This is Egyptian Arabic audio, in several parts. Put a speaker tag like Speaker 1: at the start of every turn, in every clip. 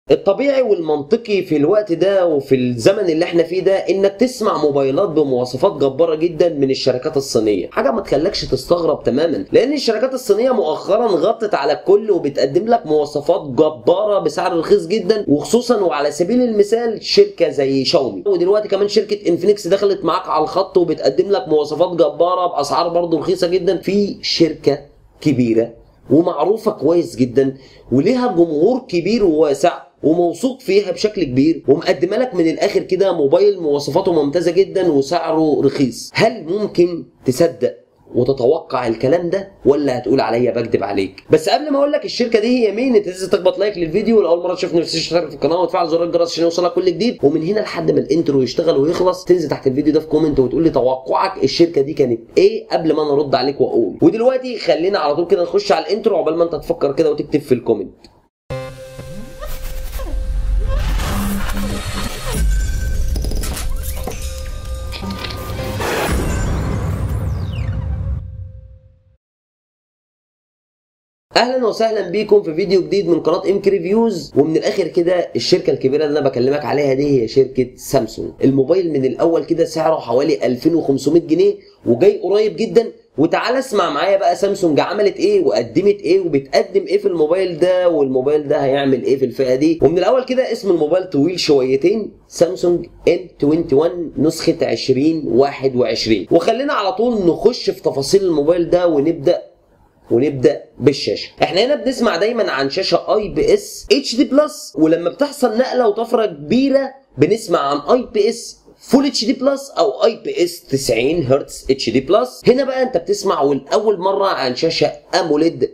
Speaker 1: الطبيعي والمنطقي في الوقت ده وفي الزمن اللي احنا فيه ده انك تسمع موبايلات بمواصفات جباره جدا من الشركات الصينيه حاجه ما تخلكش تستغرب تماما لان الشركات الصينيه مؤخرا غطت على الكل وبتقدم لك مواصفات جباره بسعر رخيص جدا وخصوصا وعلى سبيل المثال شركه زي شاومي ودلوقتي كمان شركه انفينكس دخلت معاك على الخط وبتقدم لك مواصفات جباره باسعار برضه رخيصه جدا في شركه كبيره ومعروفه كويس جدا وليها جمهور كبير وواسع وموثوق فيها بشكل كبير ومقدمه لك من الاخر كده موبايل مواصفاته ممتازه جدا وسعره رخيص هل ممكن تصدق وتتوقع الكلام ده ولا هتقول عليا بكذب عليك بس قبل ما اقول لك الشركه دي هي مين انت لازم تخبط لايك للفيديو ولأول مره تشوفني تشترك في القناه وتفعل زر الجرس عشان يوصلك كل جديد ومن هنا لحد ما الانترو يشتغل ويخلص تنزل تحت الفيديو ده في كومنت وتقول لي توقعك الشركه دي كانت ايه قبل ما انا ارد عليك واقول ودلوقتي خلينا على طول كده نخش على الانترو عقبال ما انت تفكر كده وتكتب في الكومنت اهلا وسهلا بيكم في فيديو جديد من قناه ام ريفيوز ومن الاخر كده الشركه الكبيره اللي انا بكلمك عليها دي هي شركه سامسونج الموبايل من الاول كده سعره حوالي 2500 جنيه وجاي قريب جدا وتعالى اسمع معايا بقى سامسونج عملت ايه وقدمت ايه وبتقدم ايه في الموبايل ده والموبايل ده هيعمل ايه في الفئه دي ومن الاول كده اسم الموبايل طويل شويتين سامسونج N21 نسخه 2021 وخلينا على طول نخش في تفاصيل الموبايل ده ونبدا ونبدا بالشاشه احنا هنا بنسمع دايما عن شاشه اي بي اس اتش دي بلس ولما بتحصل نقله وطفره كبيره بنسمع عن اي بي اس فول اتش دي بلس او اي بي اس 90 هرتز اتش دي بلس هنا بقى انت بتسمع ولاول مره عن شاشه اموليد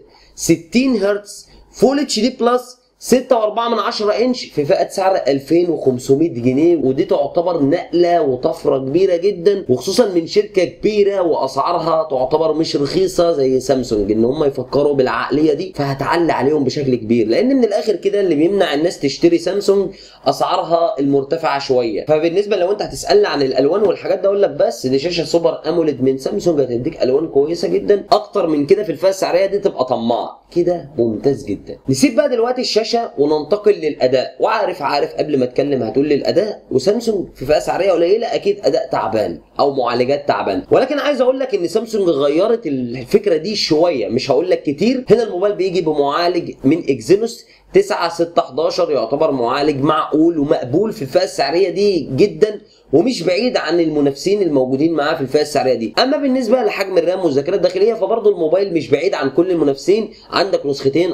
Speaker 1: 60 هرتز فول اتش دي بلس 6.4 من 10 انش في فئه سعر 2500 جنيه ودي تعتبر نقله وطفره كبيره جدا وخصوصا من شركه كبيره واسعارها تعتبر مش رخيصه زي سامسونج ان هم يفكروا بالعقليه دي فهتعلي عليهم بشكل كبير لان من الاخر كده اللي بيمنع الناس تشتري سامسونج اسعارها المرتفعه شويه فبالنسبه لو انت هتسالني عن الالوان والحاجات ده اقول لك بس دي شاشه سوبر اموليد من سامسونج هتديك الوان كويسه جدا اكتر من كده في الفئه السعريه دي تبقى طماع كده ممتاز جدا نسيب بقى دلوقتي الشاشه وننتقل للاداء وعارف عارف قبل ما اتكلم هتقول لي الاداء وسامسونج في فئه سعريه قليله اكيد اداء تعبان او معالجات تعبان ولكن عايز اقول لك ان سامسونج غيرت الفكره دي شويه مش هقول لك كتير هنا الموبايل بيجي بمعالج من اكزينوس 9 6 11 يعتبر معالج معقول ومقبول في الفئه السعريه دي جدا ومش بعيد عن المنافسين الموجودين معاه في الفئه السعريه دي اما بالنسبه لحجم الرام والذاكره الداخليه فبرضه الموبايل مش بعيد عن كل المنافسين عندك نسختين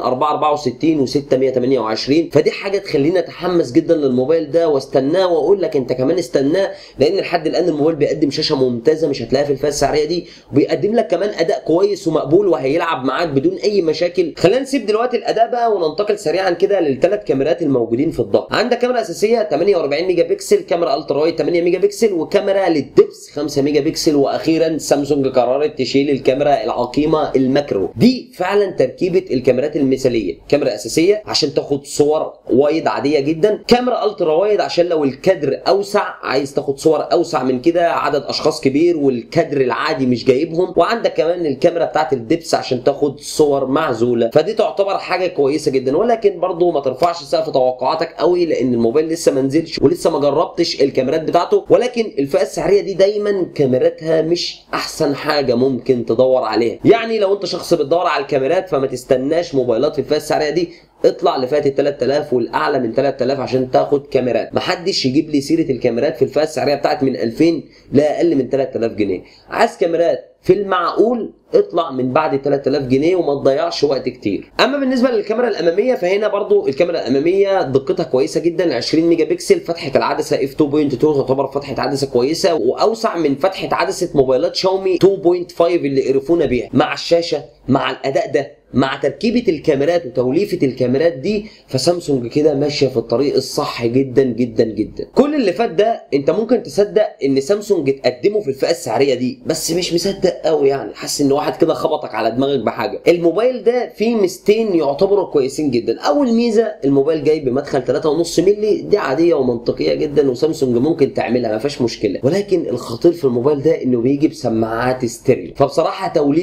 Speaker 1: 464 و6 128 فدي حاجه تخليني اتحمس جدا للموبايل ده واستناه واقول لك انت كمان استناه لان لحد الان الموبايل بيقدم شاشه ممتازه مش هتلاقيها في الفئه السعريه دي وبيقدم لك كمان اداء كويس ومقبول وهيلعب معاك بدون اي مشاكل خلينا نسيب دلوقتي الاداء بقى وننتقل سريعا كده للثلاث كاميرات الموجودين في الظهر عندك كاميرا اساسيه 48 ميجا بكسل كاميرا الترا وايد 8 ميجا بكسل وكاميرا للدبس 5 ميجا بكسل واخيرا سامسونج قررت تشيل الكاميرا العقيمه الماكرو دي فعلا تركيبه الكاميرات المثاليه كاميرا اساسيه عشان تاخد صور وايد عاديه جدا كاميرا الترا وايد عشان لو الكادر اوسع عايز تاخد صور اوسع من كده عدد اشخاص كبير والكادر العادي مش جايبهم وعندك كمان الكاميرا بتاعت الدبس عشان تاخد صور معزوله فدي تعتبر حاجه كويسه جدا ولكن برضو ما ترفعش سقف توقعاتك قوي لان الموبايل لسه ما نزلش ولسه ما جربتش الكاميرات بتاعته ولكن الفئه السعريه دي دايما كاميراتها مش احسن حاجه ممكن تدور عليها يعني لو انت شخص بتدور على الكاميرات فما تستناش موبايلات في الفئه السعريه دي اطلع لفئه ال 3000 والاعلى من 3000 عشان تاخد كاميرات محدش يجيب لي سيره الكاميرات في الفئه السعريه بتاعت من 2000 لاقل من 3000 جنيه عايز كاميرات في المعقول اطلع من بعد 3000 جنيه وما تضيعش وقت كتير اما بالنسبه للكاميرا الاماميه فهنا برضو الكاميرا الاماميه دقتها كويسه جدا 20 ميجا بكسل فتحه العدسه اف 2.2 تعتبر فتحه عدسه كويسه واوسع من فتحه عدسه موبايلات شاومي 2.5 اللي قرفونا بيها مع الشاشه مع الاداء ده مع تركيبه الكاميرات وتوليفه الكاميرات دي فسامسونج كده ماشيه في الطريق الصح جدا جدا جدا كل اللي فات ده انت ممكن تصدق ان سامسونج تقدمه في الفئه السعريه دي بس مش مصدق قوي يعني حاسس ان واحد كده خبطك على دماغك بحاجه الموبايل ده فيه ميزتين يعتبروا كويسين جدا اول ميزه الموبايل جاي بمدخل 3.5 مللي دي عاديه ومنطقيه جدا وسامسونج ممكن تعملها ما فيهاش مشكله ولكن الخطير في الموبايل ده انه بيجي بسماعات ستيريو فبصراحه توليفه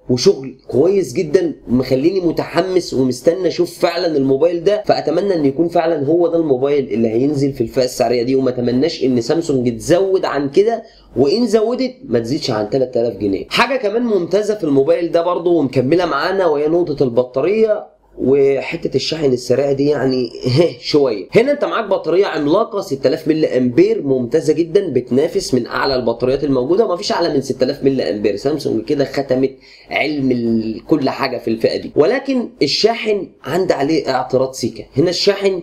Speaker 1: وشغل كويس جدا مخليني متحمس ومستني اشوف فعلا الموبايل ده فاتمنى ان يكون فعلا هو ده الموبايل اللي هينزل في الفئه السعريه دي وما اتمناش ان سامسونج تزود عن كده وان زودت ما تزيدش عن 3000 جنيه حاجه كمان ممتازه في الموبايل ده برضو ومكمله معانا وهي نقطه البطاريه وحته الشحن السريع دي يعني شويه هنا انت معاك بطاريه عملاقه 6000 ملي امبير ممتازه جدا بتنافس من اعلى البطاريات الموجوده وما فيش اعلى من 6000 ملي امبير سامسونج كده ختمت علم ال- كل حاجه في الفئه دي ولكن الشاحن عندي عليه اعتراض سيكا هنا الشاحن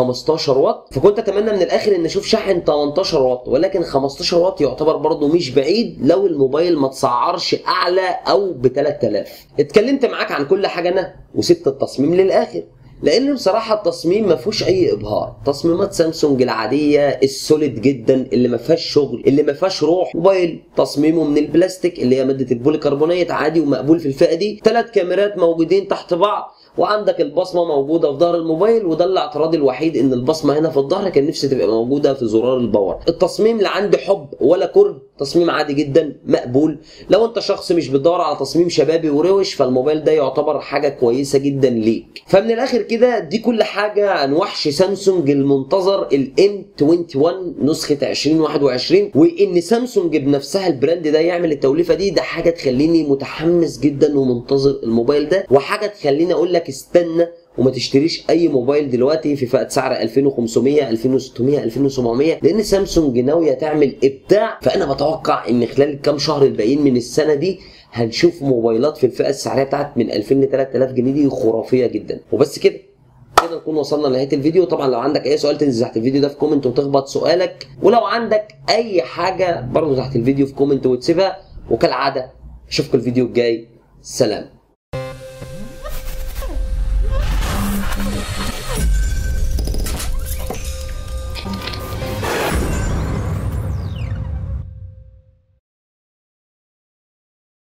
Speaker 1: 15 واط فكنت اتمنى من الاخر ان اشوف شاحن 18 واط ولكن 15 واط يعتبر برضه مش بعيد لو الموبايل ما تسعرش اعلى او ب 3000 اتكلمت معاك عن كل حاجه انا وسبت التصميم للاخر لان بصراحه التصميم ما فيهوش اي ابهار تصميمات سامسونج العاديه السوليد جدا اللي ما فيهاش شغل اللي ما فيهاش روح موبايل تصميمه من البلاستيك اللي هي ماده البوليكربونات عادي ومقبول في الفئه دي ثلاث كاميرات موجودين تحت بعض وعندك البصمه موجوده في ظهر الموبايل وده الاعتراض الوحيد ان البصمه هنا في الظهر كان نفسي تبقى موجوده في زرار الباور التصميم لا عندي حب ولا كره تصميم عادي جدا مقبول لو انت شخص مش بتدور على تصميم شبابي وروش فالموبايل ده يعتبر حاجه كويسه جدا ليك فمن الاخر كده دي كل حاجه عن وحش سامسونج المنتظر الام 21 نسخه 2021 وان سامسونج بنفسها البراند ده يعمل التوليفه دي ده حاجه تخليني متحمس جدا ومنتظر الموبايل ده وحاجه تخليني اقول لك استنى وما تشتريش اي موبايل دلوقتي في فئه سعر 2500 2600 2700 لان سامسونج ناويه تعمل ابداع فانا بتوقع ان خلال الكام شهر الباقيين من السنه دي هنشوف موبايلات في الفئه السعريه بتاعت من 2000 ل 3000 جنيه دي خرافيه جدا وبس كده كده نكون وصلنا لنهايه الفيديو طبعا لو عندك اي سؤال تنزل تحت الفيديو ده في كومنت وتخبط سؤالك ولو عندك اي حاجه برضه تحت الفيديو في كومنت وتسيبها وكالعاده اشوفكم الفيديو الجاي سلام